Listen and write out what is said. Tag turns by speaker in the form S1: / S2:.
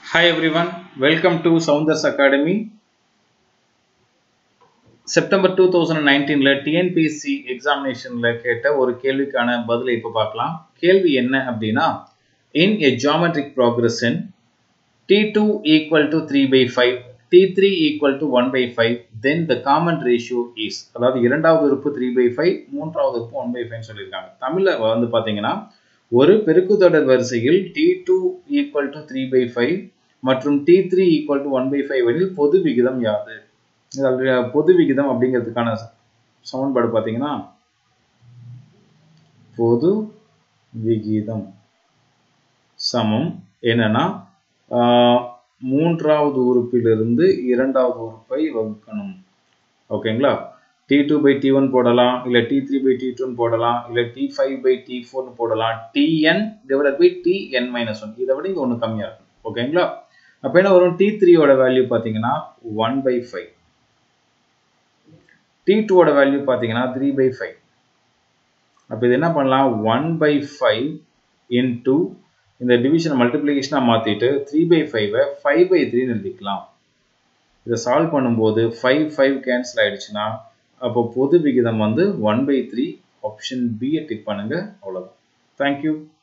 S1: Hi everyone, welcome to Sounders Academy. September two thousand நைன்டீனில் TNPSC எக்ஸாமினேஷனில் கேட்ட ஒரு கேள்விக்கான பதிலை இப்போ பார்க்கலாம் கேள்வி என்ன அப்படின்னா in a geometric progression T two equal to three by five T three equal to one by five then the common ratio is அதாவது இரண்டாவது உறுப்பு த்ரீ பை ஃபைவ் மூன்றாவது உறுப்பு ஒன் பை ஃபைவ் சொல்லியிருக்காங்க தமிழில் வந்து பார்த்தீங்கன்னா ஒரு பெருக்குத்தொடர் வரிசையில் T two equal to three by five மற்றும் T three equal to one by five எனில் பொது விகிதம் யாது இதில் பொது விகிதம் அப்படிங்கிறதுக்கான சமன்பாடு பார்த்தீங்கன்னா பொது விகிதம் சமம் என்னன்னா மூன்றாவது உறுப்பிலிருந்து இரண்டாவது உறுப்பை வகுக்கணும் ஓகேங்களா T two by T one போடலாம் இல்லை டி த்ரீ பை டி டூன்னு போடலாம் இல்லை டி ஃபைவ் பை டி ஃபோர்னு போடலாம் T n divide by T n minus one இதை விட இங்கே ஒன்று கம்மியாக இருக்கும் ஓகேங்களா அப்போ என்ன வரும் டி த்ரீயோட வேல்யூ பார்த்தீங்கன்னா ஒன் பை ஃபைவ் டி டூவோட வேல்யூ பார்த்தீங்கன்னா த்ரீ பை ஃபைவ் அப்போ இது என்ன பண்ணலாம் ஒன் பை ஃபைவ் இன்டூ இந்த டிவிஷனை மல்டிப்ளிகேஷனாக மாற்றிட்டு த்ரீ பை ஃபைவை ஃபைவ் பை த்ரீன்னு எழுதிக்கலாம் இதை சால்வ் பண்ணும்போது ஃபைவ் ஃபைவ் கேன்சல் ஆயிடுச்சுன்னா அப்போ பொது விகிதம் வந்து ஒன் பை த்ரீ ஆப்ஷன் பியை டிக் பண்ணுங்கள் அவ்வளோதான் தேங்க்யூ